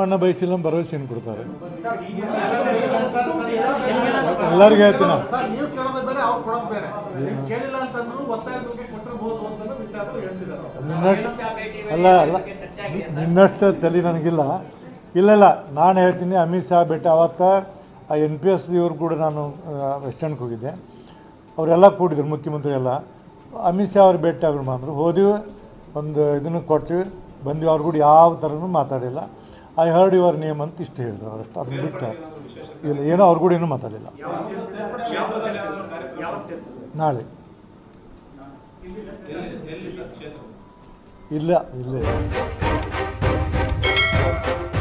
ಅಣ್ಣ ಬಯಸಿಲ್ಲ ಭರವಸೆ ಏನು ಕೊಡ್ತಾರೆ ಎಲ್ಲರಿಗೂ ಹೇಳ್ತೀನಿ ನಾನು. ಸರ್ ನೀವು ಕೇಳೋದು ಬೇರೆ ಅವ್ರು ಕೊಡೋದು ಬೇರೆ ನೀವು ಕೇಳಿಲ್ಲ ಅಂತಂದ್ರು ಒತ್ತಾಯದ ಬಗ್ಗೆ ಕೊಟ್ಟಿರ್ಬೋದು ಅಂತ ವಿಚಾರ ಹೇಳ್ತಿದ್ದಾರೆ ನಿನ್ನಷ್ಟು ಅಲ್ಲ ಅಲ್ಲ ನಿನ್ನಷ್ಟು ತಲೆ ನನಗಿಲ್ಲ ಇಲ್ಲ ಇಲ್ಲ ನಾನು ಹೇಳ್ತೀನಿ ಅಮಿತ್ ಶಾ ಭೇಟಿ ಅವತ್ತು ಆ ಎನ್ ಪಿ ಎಸ್ ಇವ್ರು ಕೂಡ ನಾನು ವೆಸ್ಟರ್ನ್ಗೆ ಹೋಗಿದ್ದೆ ಅವರೆಲ್ಲ ಕೂಡಿದ್ರು ಮುಖ್ಯಮಂತ್ರಿ ಎಲ್ಲ ಅಮಿತ್ ಶಾ ಅವ್ರು ಭೇಟಿ ಆಗೋಣ ಅಂದರು ಹೋದಿವಿ ಒಂದು ಇದನ್ನು ಕೊಟ್ಟಿವಿ ಬಂದ್ವಿ ಅವ್ರು ಕೂಡ ಯಾವ ಥರನೂ ಮಾತಾಡಿಲ್ಲ ಐ ಹರ್ಡ್ ಯುವರ್ ನೇಮ್ ಅಂತ ಇಷ್ಟು ಹೇಳಿದ್ರು ಅವರಷ್ಟು ಅದನ್ನ ಬಿಟ್ಟು ಇಲ್ಲ ಏನೋ ಅವ್ರು ಕೂಡ ಏನೂ ಮಾತಾಡಿಲ್ಲ ನಾಳೆ ಇಲ್ಲ ಇಲ್ಲೇ